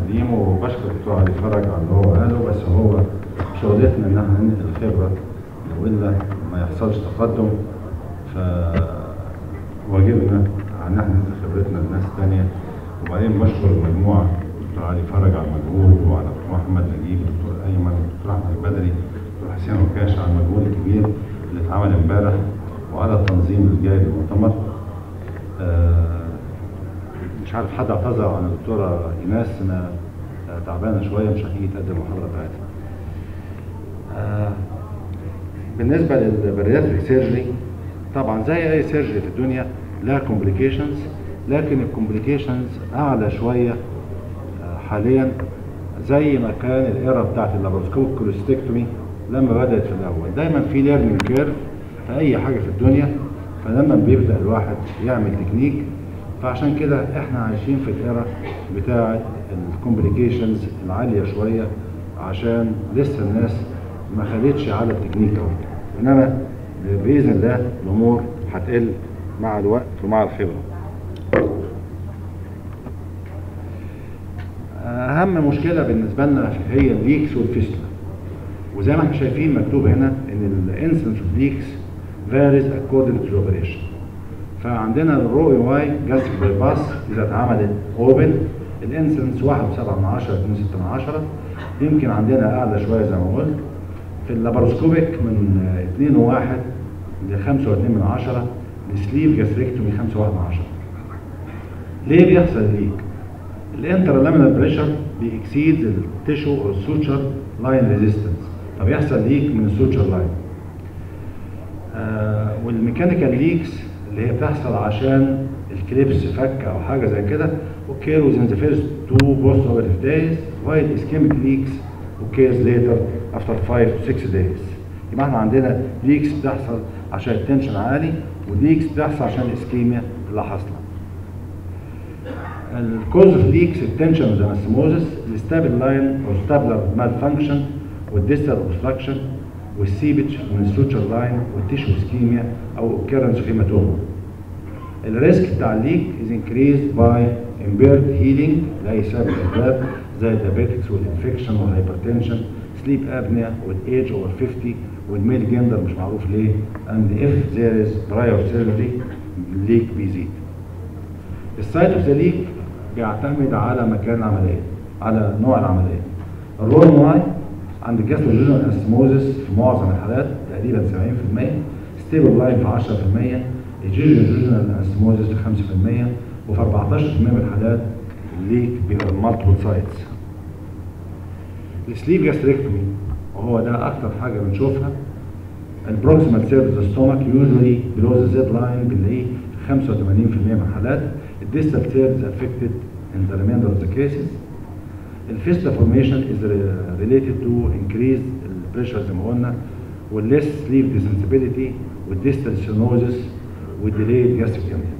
التقديم وبشكر الدكتور علي فرج على اللي هو قاله بس هو شغلتنا ان احنا ننقل الخبره والا ما يحصلش تقدم فواجبنا ان احنا ننقل خبرتنا لناس تانية وبعدين بشكر المجموعه الدكتور علي فرج على المجهود وعلى الدكتور محمد نجيب الدكتور ايمن الدكتور احمد البدري الدكتور حسين وكاش على المجهود الكبير اللي اتعمل امبارح وعلى التنظيم الجاي للمؤتمر آه، مش عارف حد اعتذر عن الدكتوره ايناس انا آه، تعبانه شويه مش هتيجي تقدم المحاضره بتاعتها. آه، بالنسبه للبرياتريك سيرجري طبعا زي اي سيرجري في الدنيا لها كومبليكيشنز لكن الكومبليكيشنز اعلى شويه آه، حاليا زي ما كان الايرا بتاعت اللابروسكوب كولوستكتومي لما بدات في الاول دايما في ليرنينج كيرف في اي حاجه في الدنيا فلما بيبدا الواحد يعمل تكنيك فعشان كده احنا عايشين في الايرا بتاعه الكومبليكيشنز العاليه شويه عشان لسه الناس ما خدتش على التكنيك قوي انما باذن الله الامور هتقل مع الوقت ومع الخبره اهم مشكله بالنسبه لنا هي الليكس والفيستلا وزي ما احنا شايفين مكتوب هنا ان الانسنس اوف ليكس varies according to the operation فعندنا الرو اي واي جاستريك باي باس اذا اتعملت اوبن الانسنس 1.7 من 10 2.6 من 10 يمكن عندنا اعلى شويه زي ما قلت في اللاباروسكوبيك من 2 و1 ل 5 و2 من 10 السليف جاستريكتومي 5 و1 من 10 ليه بيحصل ليك؟ الانترلامينال بريشر بيكسيد التيشو او السوتشر لاين ريزيستنس فبيحصل ليك من السوتشر لاين آه والميكانيكال ليكس اللي هي بتحصل عشان الكليبس فك او حاجه زي كده occur within the first two post operative days while ischemic leaks occurs later after 5 to 6 days يبقى احنا عندنا ليكس بتحصل عشان التنشن عالي وليكس بتحصل عشان الاسكيميا اللي حاصله الكوز اوف ليكس التنشن والانستموزس الستابل لاين او ستابلر مال فانكشن والديستال اوبستراكشن والسيبج من السوتشر لاين والتيشو اسكيميا او اوكيرنس اوف هيماتوما الريسك بتاع الليك از انكريزد باي امبيرد هيلينج لاي سبب اسباب زي الدايابيتكس والانفكشن والهايبرتنشن سليب ابنيا والايج اوفر 50 والميل جندر مش معروف ليه اند اف ذير از براير سيرجري الليك بيزيد السايت اوف ذا ليك بيعتمد على مكان العمليه على نوع العمليه الرول واي عند جاستروجينال اسموزس في معظم الحالات تقريبا 70% ستيبل لاين في 10% الجيجوجينال اسموزس في 5% وفي 14% من الحالات الليك بيبقى مالتيبل سايتس السليب جاستريكتومي وهو ده اكتر حاجه بنشوفها البروكسيمال سيرد ستومك يوجوالي بلو ذا زد لاين بنلاقيه في 85% من الحالات الديستال سيرد افكتد in the remainder of the cases الفيستا فورميشن is related to increased pressure زي ما قلنا والليس سليب ديسنسبيليتي والديستال سينوزس والديليد جاستريك امبتي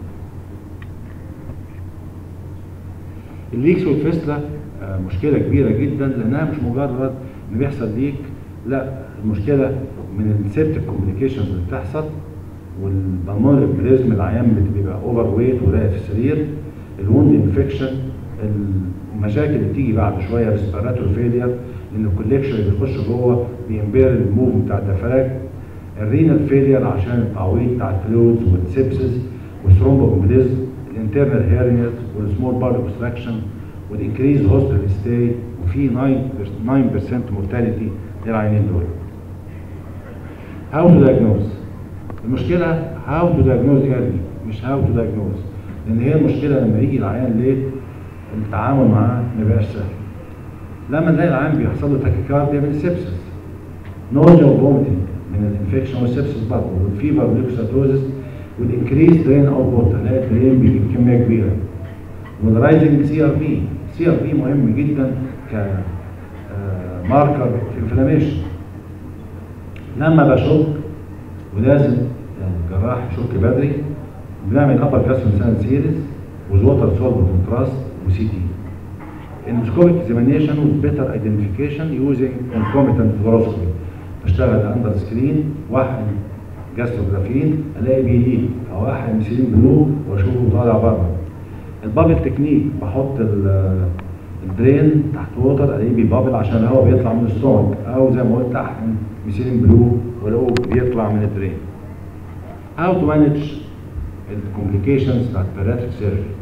الليكس والفيستلا آه، مشكله كبيره جدا لانها مش مجرد ان بيحصل ليك لا المشكله من السيبتك كومبليكيشنز اللي بتحصل والبلمونري بريزم العيان بيبقى اوفر ويت وراقد في السرير الوند انفكشن المشاكل اللي بتيجي بعد شويه ريسبيراتوري فيلير لان الكوليكشن اللي بيخش جوه بيمبير الموف بتاع الدفاج الرينال فيلير عشان التعويض بتاع الفلويدز والسيبسز والثرومبومبليزم الانترنال هيرنيز والسمول بار اوبستراكشن والانكريز هوستال ستاي وفي 9% 9% مورتاليتي للعينين دول. هاو تو دايجنوز المشكله هاو تو دايجنوز ايرلي مش هاو تو دايجنوز لان هي المشكله لما يجي العيان ليه التعامل معاه ما بيبقاش سهل. لما نلاقي العيان بيحصل له تاكيكارديا من السبسس نوجا وفومتنج من الانفكشن والسبسس برضه والفيفر والليكوساتوزس والانكريز درين اوتبوت هنلاقي الدرين بيجيب كميه كبيره والرايزنج سي ار بي سي ار بي مهم جدا ك ماركر في انفلاميشن لما بشك ولازم الجراح يشك بدري بنعمل ابر جاسترو سيريز وزوتر سولف كونتراست وسي تي endoscopic examination with better identification using concomitant fluoroscopy بشتغل اندر سكرين واحد جاستروجرافين الاقي بي دي او واحد مسيلين بلو واشوفه طالع بره البابل تكنيك بحط الدرين تحت ووتر الاقيه بيبابل عشان الهواء بيطلع من الستومك او زي ما قلت احقن ميثيلين بلو والاقوه بيطلع من الدرين how to manage الكومبليكيشنز بتاعت bariatric surgery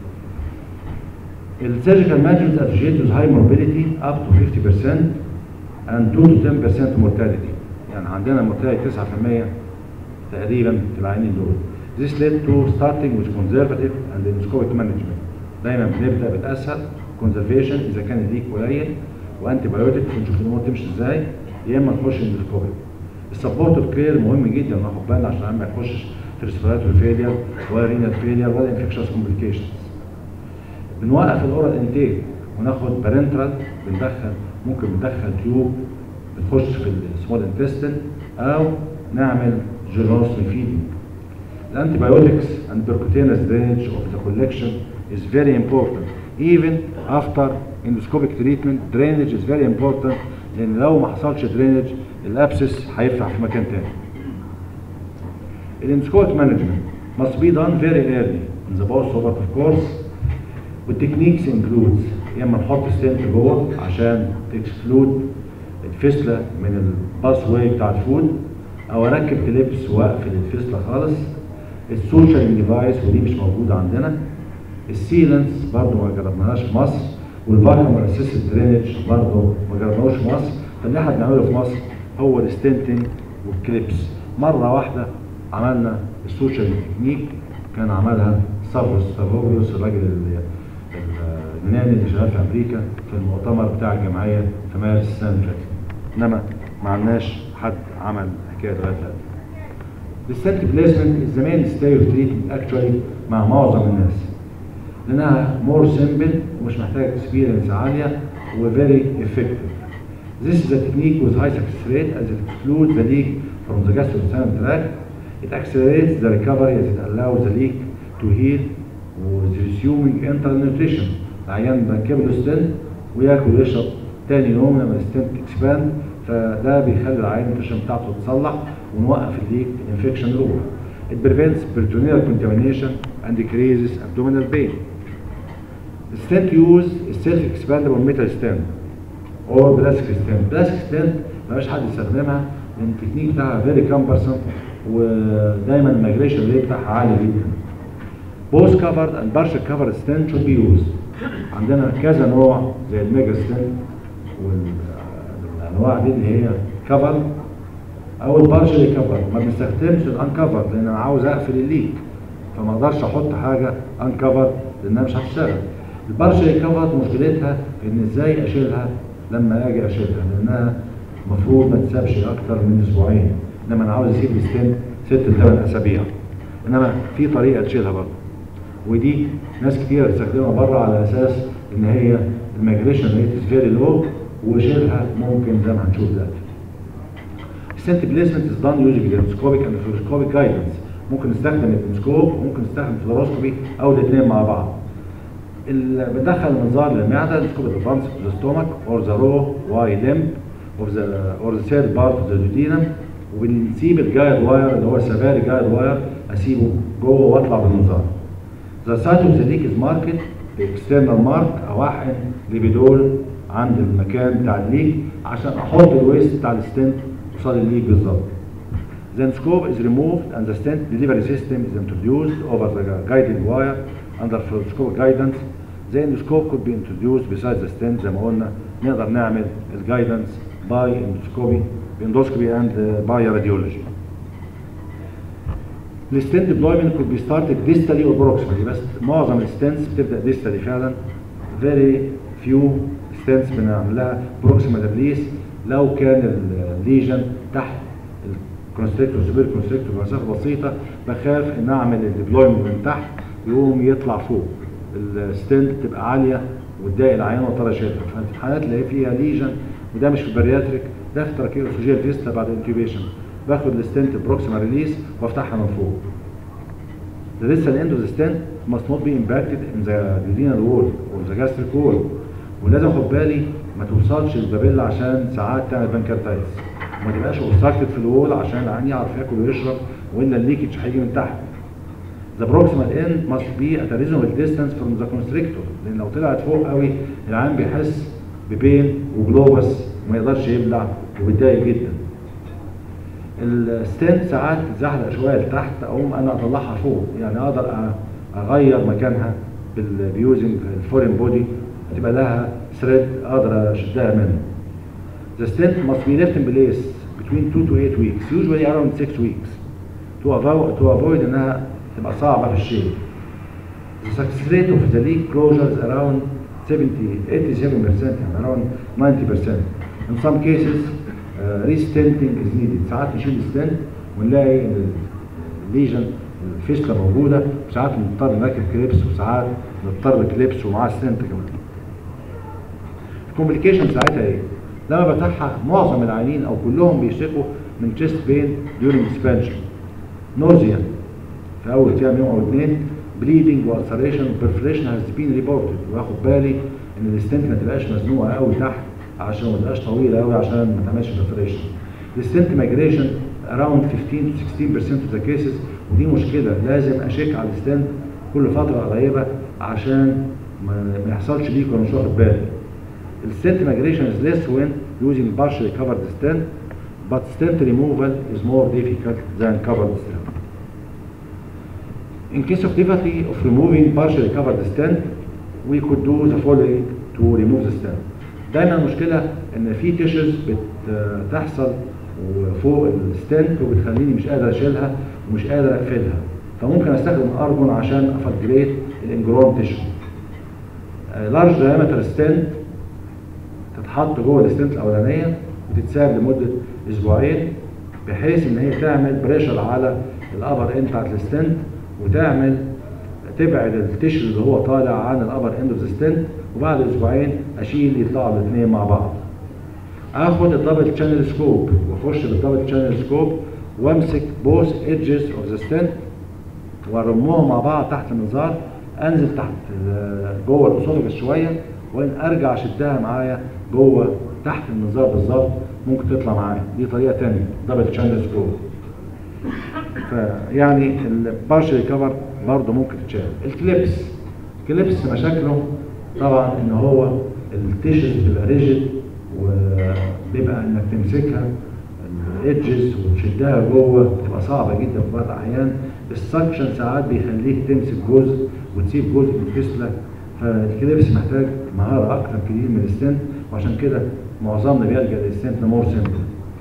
السيرجيكال مانجمنت associated with high morbidity up to 50% and 2 to 10% mortality يعني عندنا mortality 9% تقريبا في العينين دول This led to starting with conservative and endoscopic management دايما بنبدا بالاسهل conservation اذا كان الليك قليل وانتي بايوتيك ونشوف الامور تمشي ازاي يا اما نخش اندوسكوبيك السبورتيف كير مهم جدا ناخد بالنا عشان ما يخشش في ريسبيراتوري فيلير ولا رينال فيلير ولا انفكشنز كومبليكيشنز بنوقف الاورال انتيك وناخد بارنترال بندخل ممكن بندخل تيوب بتخش في السمول انتستين او نعمل جيرنوسمي فيدنج الانتيبيوتكس and percutaneous drainage of the collection is very important even after endoscopic treatment drainage is very important لان لو ما حصلش drainage الابسس هيفتح في مكان تاني الاندوسكوبيك مانجمنت must be done very early in the post of course والتكنيكس includes يا اما نحط ستنت جوه عشان تكسكلود الفسله من الباس واي بتاع الفود او اركب كليبس واقفل الفسله خالص السوشيال ديفايس ودي مش موجوده عندنا السيلنس برضه ما جربناهاش في مصر والفاكيوم اسيست درينج برضه ما جربناهوش في مصر فاللي احنا بنعمله في مصر هو الستنتنج والكليبس مره واحده عملنا السوشيال تكنيك كان عملها سافروس سافوبيوس الراجل اللي اليوناني اللي شغال في امريكا في المؤتمر بتاع الجمعيه في مارس السنه اللي فاتت انما ما عندناش حد عمل حكايه لغايه دلوقتي الستنت بليسمنت زمان ستاي اوف تريتمنت اكشولي مع معظم الناس لانها مور سمبل ومش محتاج اكسبيرينس عاليه وفيري افكتيف This is a technique with high success rate as it excludes the leak from the gastrointestinal tract. It accelerates the recovery as it allows the leak to heal with resuming enteral nutrition. العيان بنركب له ستنت وياكل ويشرب تاني يوم لما الستنت اكسباند فده بيخلي العيان النيوتريشن بتاعته تتصلح ونوقف الليك الانفكشن يروح. It prevents peritoneal contamination and decreases abdominal pain. The stent use is self-expandable metal stent or plastic stent. Plastic stent مبقاش حد يستخدمها لان التكنيك بتاعها فيري كامبرسون ودايما المايجريشن ريت بتاعها عالي جدا. Both covered and partial covered stent should be used. عندنا كذا نوع زي الميجا ستنت والانواع دي اللي هي كفر او البارشلي كفر ما بنستخدمش الانكفر لان انا عاوز اقفل الليك فما اقدرش احط حاجه انكفر لانها مش هتشتغل البارشلي كفر مشكلتها في ان ازاي اشيلها لما اجي اشيلها لانها المفروض ما تسابش اكتر من اسبوعين انما انا عاوز اسيب الستنت ست لثمان اسابيع انما في طريقه تشيلها برضه ودي ناس كتير بتستخدمها بره على اساس ان هي المايجريشن ريت از فيري لو وشيلها ممكن زي ما هنشوف دلوقتي. السنت بليسمنت از دان يوزنج الاندوسكوبيك اند فلوروسكوبيك جايدنس ممكن نستخدم الاندوسكوب وممكن نستخدم فلوروسكوبي او الاثنين مع بعض. بندخل المنظار للمعده اندوسكوب ادفانس اوف ذا ستومك اور ذا رو واي لمب اوف ذا اور ذا ثيرد بارت اوف ذا دودينم وبنسيب الجايد واير اللي هو السفاري جايد واير اسيبه جوه واطلع بالمنظار. The site of the leak is marked external mark او احقن ليبيدول عند المكان بتاع الليك عشان احط الويست بتاع الستنت قصاد الليك بالظبط. Then scope is removed and the stent delivery system is introduced over the guiding wire under fluoroscopic guidance. The endoscope could be introduced besides the stent زي ما قلنا نقدر نعمل الجايدنس باي endoscopy endoscopy and uh, by radiology. الستنت ديبلويمنت could be started distally or proximally بس معظم الستنتس بتبدا ديستالي فعلا very few ستنتس بنعملها بروكسيمال ريليس لو كان الليجن تحت الكونستريكتور سوبر كونستريكتور بمسافه بسيطه بخاف ان اعمل الديبلويمنت من تحت يقوم يطلع فوق الستنت تبقى عاليه وتضايق العيان واضطر اشيلها ففي الحالات اللي هي فيها ليجن وده مش في البرياتريك ده في تراكيب اسوجيال فيستا بعد انتيوبيشن باخد الستنت بروكسيمال ريليس وافتحها من فوق. The distal end of the stent must not be impacted in the duodenal wall or the gastric wall. ولازم اخد بالي ما توصلش البابيلا عشان ساعات تعمل بانكرتايتس. وما تبقاش اوبستراكتد في الوول عشان العيان يعرف ياكل ويشرب والا الليكج هيجي من تحت. The proximal end must be at a reasonable distance from the constrictor لان لو طلعت فوق قوي العيان بيحس ببين وجلوبس وما يقدرش يبلع وبيتضايق جدا. الستنت ساعات تزحلق شويه لتحت اقوم انا اطلعها فوق يعني اقدر أ- اغير مكانها بال- بيوزنج الفورين بودي تبقى لها ثريد اقدر اشدها منه. The stent must be left in place between 2 to 8 weeks, usually around 6 weeks, to avoid, to avoid انها تبقى صعبة في الشيل. The success rate of the leak closure is around 70, 87%, يعني around 90%. In some cases, uh, restenting is needed. ساعات نشيل الستنت ونلاقي ان الليجن الفيستة موجودة وساعات نضطر نركب كليبس وساعات نضطر كليبس ومعاه ستنت كمان. الكومبليكيشن ساعتها ايه؟ لما بتاعها معظم العيانين او كلهم بيشتكوا من chest pain during expansion nausea في اول كام يوم او اثنين bleeding والسريشن perforation has been reported واخد بالي ان الستنت ما تبقاش مزنوقه قوي تحت عشان ما تبقاش طويله قوي عشان ما تعملش perforation الستنت migration around 15 to 16% of the cases ودي مشكله لازم اشيك على الستنت كل فتره قريبه عشان ما ما يحصلش ليك وانا مش واخد بالي السtent migration is less when using partially covered stent, but stent removal is more difficult than covered stent. In case of difficulty of removing partially covered stent, we could do the following to remove the stent. دايما المشكلة ان في تيشز بتحصل فوق الستنت وبتخليني مش قادر اشيلها ومش قادر اقفلها فممكن استخدم ارجون عشان افجريت الانجرون تيشو لارج diameter ستنت تتحط جوه الستنت الاولانيه وتتساب لمده اسبوعين بحيث ان هي تعمل بريشر على الابر اند بتاعت الستنت وتعمل تبعد التشر اللي هو طالع عن الابر اند اوف ستنت وبعد اسبوعين اشيل يطلعوا الاثنين مع بعض. اخد الدبل شانل سكوب واخش بالدبل شانل سكوب وامسك بوث ايدجز اوف ذا ستنت وارمهم مع بعض تحت المنظار انزل تحت ال- جوه الاسوفجس شويه وان ارجع اشدها معايا جوه تحت المنظار بالظبط ممكن تطلع معايا دي طريقه ثانيه دبل شانل سكوب فيعني البارشل كفر برضه ممكن تتشال الكليبس الكليبس مشاكله طبعا ان هو التيشز بتبقى ريجيد وبيبقى انك تمسكها الايدجز وتشدها جوه بتبقى صعبه جدا في بعض الاحيان السكشن ساعات بيخليك تمسك جزء وتسيب جزء من الفسله فالكليبس محتاج مهاره اكتر كتير من الستنت وعشان كده معظمنا بيلجا للستنت مور سيمبل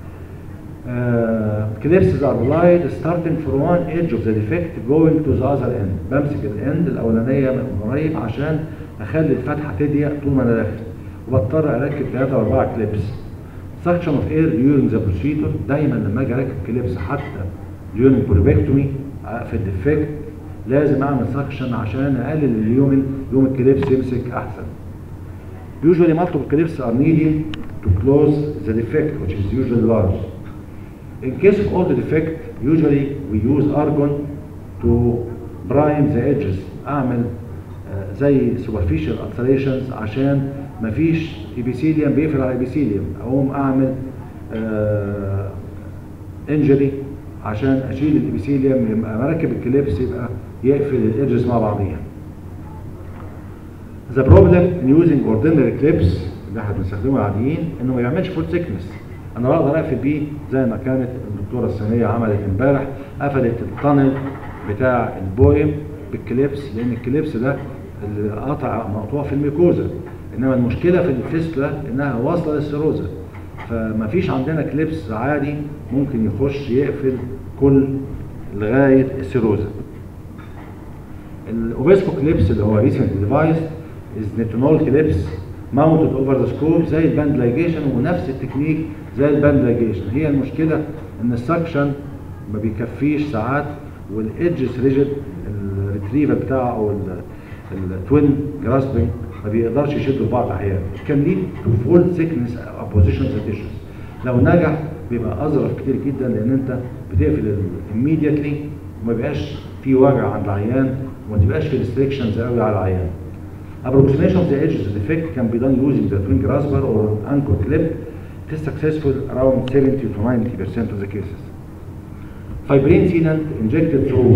كليبسز ار applied starting from one edge of the defect going to the other end بمسك الاند الاولانيه من قريب عشان اخلي الفتحه تضيق طول ما انا داخل وبضطر اركب ثلاثه او اربعه كليبس suction of air during the procedure دايما لما اجي اركب كليبس حتى during بوليبكتومي في الديفكت لازم اعمل سكشن عشان اقلل اليومن يوم الكليبس يمسك احسن usually multiple clips are needed to close the defect which is usually large In case of all the defect, usually we use argon to prime the edges. أعمل آه، زي superficial alterations عشان مفيش epithelium بيقفل على epithelium. أقوم أعمل آه، injury عشان أشيل الابيثيليوم يبقى مركب الكليبس يبقى يقفل الإدجز مع بعضيها. The problem in using ordinary clips اللي احنا بنستخدمه العاديين انه ما يعملش فول thickness. انا بقدر اقفل بيه زي ما كانت الدكتوره الثانيه عملت امبارح قفلت التانل بتاع البويم بالكليبس لان الكليبس ده اللي قطع مقطوع في الميكوزا انما المشكله في الفيستلا انها واصله للسيروزا فما فيش عندنا كليبس عادي ممكن يخش يقفل كل لغايه السيروزا الاوبسكو كليبس اللي هو ريسنت ديفايس از نيتونول كليبس ماونتد اوفر ذا سكوب زي الباند لايجيشن ونفس التكنيك زي الباند لايجيشن هي المشكله ان السكشن ما بيكفيش ساعات والايدجز ريجيد الريتريفر بتاعه او التوين جراسبنج ما بيقدرش يشدوا في بعض احيانا كان ليد تو فول سيكنس اوبوزيشن تيشوز لو نجح بيبقى اظرف كتير جدا لان انت بتقفل immediately وما بيبقاش في وجع عند العيان وما تبقاش في restrictions قوي على العيان Approximation of the edges of the defect can be done using the twin grasper or anchor clip. It is successful around 70 to 90% of the cases. Fibrin sealant injected through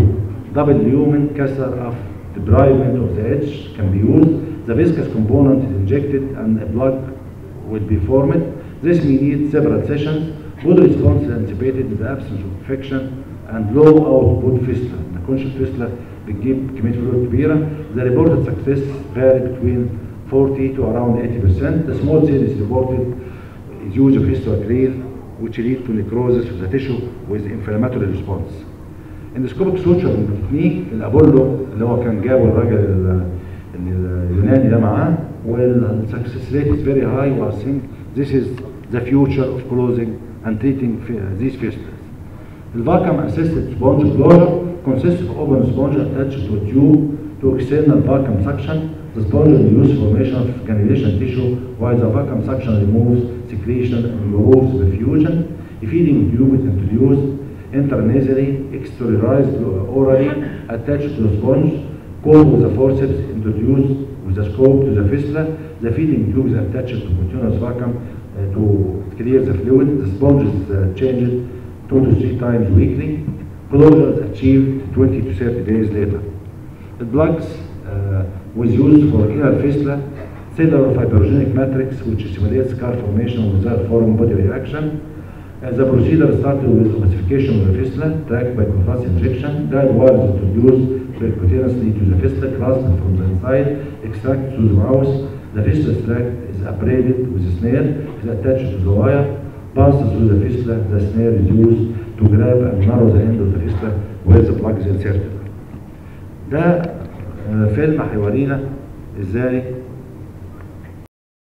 double lumen catheter of debridement of the edge can be used. The viscous component is injected and a plug will be formed. This may need several sessions. Good response is anticipated in the absence of infection and low output fistula. ما تكونش الفistula بتجيب كمية فلويد كبيرة. The reported success vary between 40 to around 80%. The small cell is reported is use of histoacryle which lead to necrosis of the tissue with inflammatory response. اندسكوبيك سوتشر تكنيك الابولو اللي هو كان جابه الراجل ال- ال- اليوناني ده معاه والسكسس ريت is very high و I think this is the future of closing and treating fi- these fistulas. The vacuum assisted sponge closure consists of open sponge attached to a tube to external vacuum suction. The sponge reduces formation of granulation tissue while the vacuum suction removes secretion and removes diffusion. A feeding tube is introduced intranasally, exteriorized orally, attached to the sponge, cooled with the forceps introduced with the scope to the fistula. The feeding tube is attached to continuous vacuum uh, to clear the fluid. The sponge is uh, changed two to three times weekly. Closure is achieved 20 to 30 days later. The plugs uh, was used for inner fistula, cellular fibrogenic matrix, which simulates scar formation without foreign body reaction. Uh, the procedure started with ossification of the fistula, tracked by contrast injection. Guide wire is introduced percutaneously to the fistula, clasped from the inside, extracted through the mouth. The fistula tract is abraded with a snare, is attached to the wire, passes through the fistula. The snare is used to grab and narrow the end of the fistula where the plug is inserted. ده آه، فيلم هيورينا ازاي